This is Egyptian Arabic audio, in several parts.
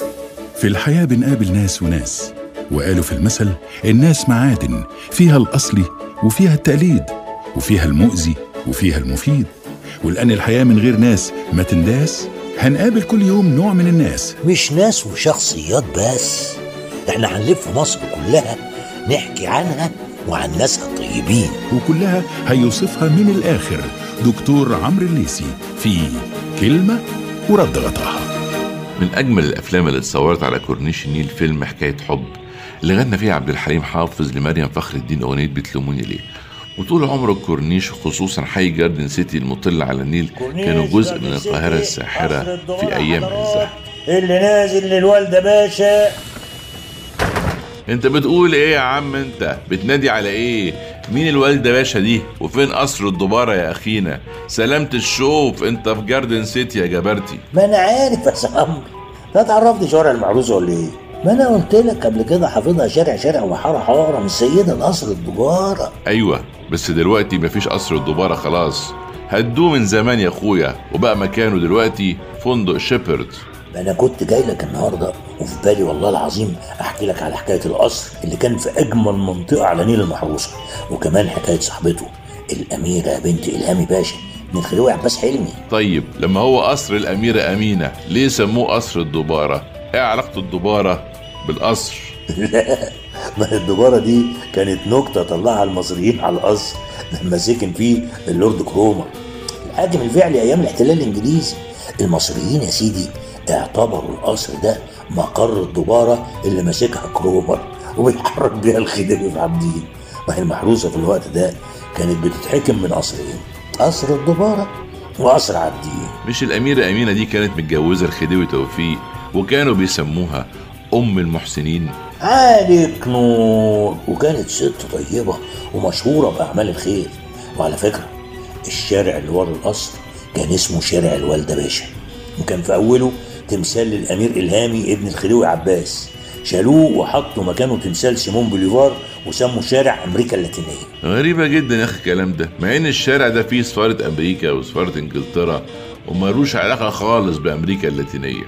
في الحياة بنقابل ناس وناس وقالوا في المثل الناس معادن فيها الأصلي وفيها التقليد وفيها المؤذي وفيها المفيد ولأن الحياة من غير ناس ما تنداس هنقابل كل يوم نوع من الناس مش ناس وشخصيات بس احنا هنلف مصر كلها نحكي عنها وعن ناسها الطيبين وكلها هيوصفها من الآخر دكتور عمرو الليسي في كلمة ورد غطاها من أجمل الأفلام اللي اتصورت على كورنيش النيل فيلم حكاية حب اللي غنى فيها عبد الحليم حافظ لمريم فخر الدين أغنية بتلوموني ليه وطول عمر الكورنيش خصوصا حي جاردن سيتي المطل على النيل كانوا جزء من القاهرة الساحرة في أيام عزها اللي نازل للوالدة باشا انت بتقول ايه يا عم انت بتنادي على ايه مين الوالدة باشا دي وفين قصر الدبارة يا اخينا سلامة الشوف انت في جاردن سيتي يا جبرتي ما انا عارف يا سامر لا تعرفني شوارع المعروسة ولا ايه ما انا قلت لك قبل كده حافظها شارع شارع وحاره حاره من سيدة القصر الدبارة ايوه بس دلوقتي مفيش قصر الدبارة خلاص هدوه من زمان يا اخويا وبقى مكانه دلوقتي فندق شيبرد ما انا كنت جاي لك النهارده وفي بالي والله العظيم احكي لك على حكايه القصر اللي كان في اجمل منطقه على نيل المحروسه وكمان حكايه صاحبته الاميره بنت الهامي باشا من الخلوي عباس حلمي طيب لما هو قصر الأميرة أمينة ليه سموه قصر الدبارة؟ إيه علاقة الدبارة بالقصر؟ لا ما الدبارة دي كانت نكتة طلعها المصريين على القصر لما سكن فيه اللورد كرومر الحاكم الفعلي أيام الاحتلال الإنجليزي المصريين يا سيدي اعتبروا القصر ده مقر الدبارة اللي ماسكها كرومر وبيحرك بيها الخديوي في عابدين ما هي المحروسة في الوقت ده كانت بتتحكم من قصرين قصر الدبارة وقصر عابدين مش الأميرة أمينة دي كانت متجوزة الخديوي توفيق وكانوا بيسموها أم المحسنين عليك نور وكانت ست طيبة ومشهورة بأعمال الخير وعلى فكرة الشارع اللي ورا القصر كان اسمه شارع الوالدة باشا وكان في أوله تمثال للأمير إلهامي ابن الخديوي عباس شالوه وحطوا مكانه تمثال سيمون بوليفار وسموا شارع أمريكا اللاتينية غريبة جدا يا أخي الكلام ده مع إن الشارع ده فيه سفارة أمريكا وسفارة إنجلترا ومالوش علاقة خالص بأمريكا اللاتينية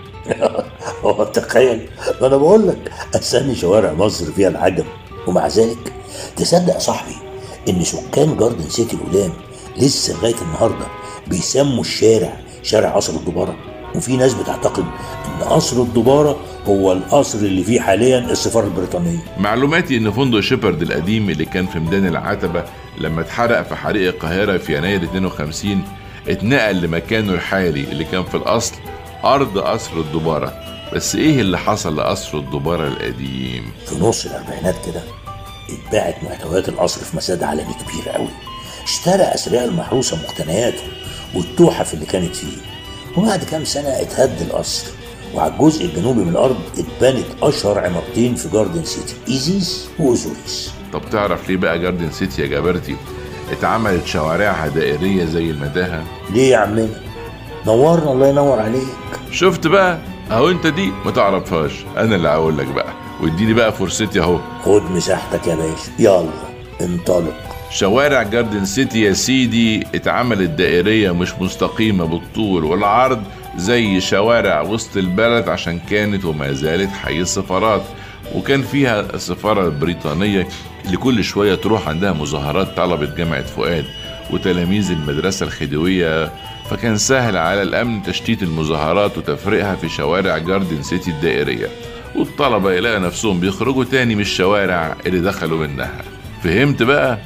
هو تخيل ما انا بقول لك اسامي شوارع مصر فيها العجب ومع ذلك تصدق يا صاحبي ان سكان جاردن سيتي القدام لسه لغايه النهارده بيسموا الشارع شارع قصر الدباره وفي ناس بتعتقد ان قصر الدباره هو القصر اللي فيه حاليا السفاره البريطانيه معلوماتي إن فندق شيبرد القديم اللي كان في ميدان العتبة لما اتحرق في حريق القاهرة في يناير 52 اتنقل لمكانه الحالي اللي كان في الأصل أرض قصر الدبارة بس إيه اللي حصل لقصر الدبارة القديم؟ في نص الاربعينات كده اتباعت محتويات القصر في مساد عالمي كبير قوي اشترى اثرياء المحروسه مقتنياته والتحف اللي كانت فيه وبعد كام سنه اتهد القصر وعلى الجزء الجنوبي من الارض اتبنت اشهر عمارتين في جاردن سيتي ايزيس واوزوريس طب تعرف ليه بقى جاردن سيتي يا جبرتي اتعملت شوارعها دائرية زي المتاهة؟ ليه يا عمنا نورنا الله ينور عليك شفت بقى اهو انت دي ما تعرفهاش انا اللي هقول لك بقى واديني بقى فرصتي اهو خد مساحتك يا باشا يلا انطلق شوارع جاردن سيتي يا سيدي اتعملت دائرية مش مستقيمة بالطول والعرض زي شوارع وسط البلد عشان كانت وما زالت حي السفارات وكان فيها السفارة البريطانية اللي كل شوية تروح عندها مظاهرات طلبة جامعة فؤاد وتلاميذ المدرسة الخديوية فكان سهل على الأمن تشتيت المظاهرات وتفريقها في شوارع جاردن سيتي الدائرية والطلبة يلاقوا نفسهم بيخرجوا تاني من الشوارع اللي دخلوا منها فهمت بقى؟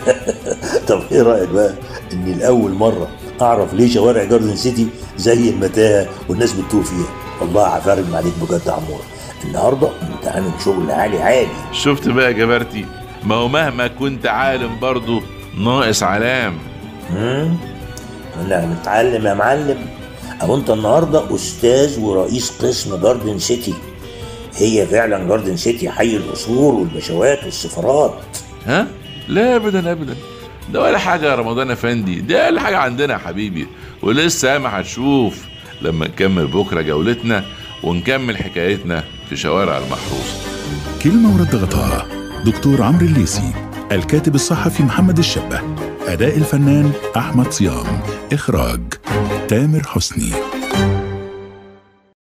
طب ايه رايك بقى اني لاول مره اعرف ليه شوارع جاردن سيتي زي المتاهه والناس بتتوه فيها والله عفارم عليك بجد يا عموره النهارده انت عامل شغل عالي عالي شفت بقى يا جبرتي ما هو مهما كنت عالم برضه ناقص علام امم لا نتعلم يا معلم او انت النهارده استاذ ورئيس قسم جاردن سيتي هي فعلا جاردن سيتي حي القصور والبشوات والسفارات ها؟ لا ابدا ابدا ده ولا حاجة يا رمضان افندي ده اقل حاجة عندنا يا حبيبي ولسه ما هتشوف لما نكمل بكرة جولتنا ونكمل حكايتنا في شوارع المحروسة كلمة ورد غطاها دكتور عمرو الليسي الكاتب الصحفي محمد الشبه أداء الفنان أحمد صيام إخراج تامر حسني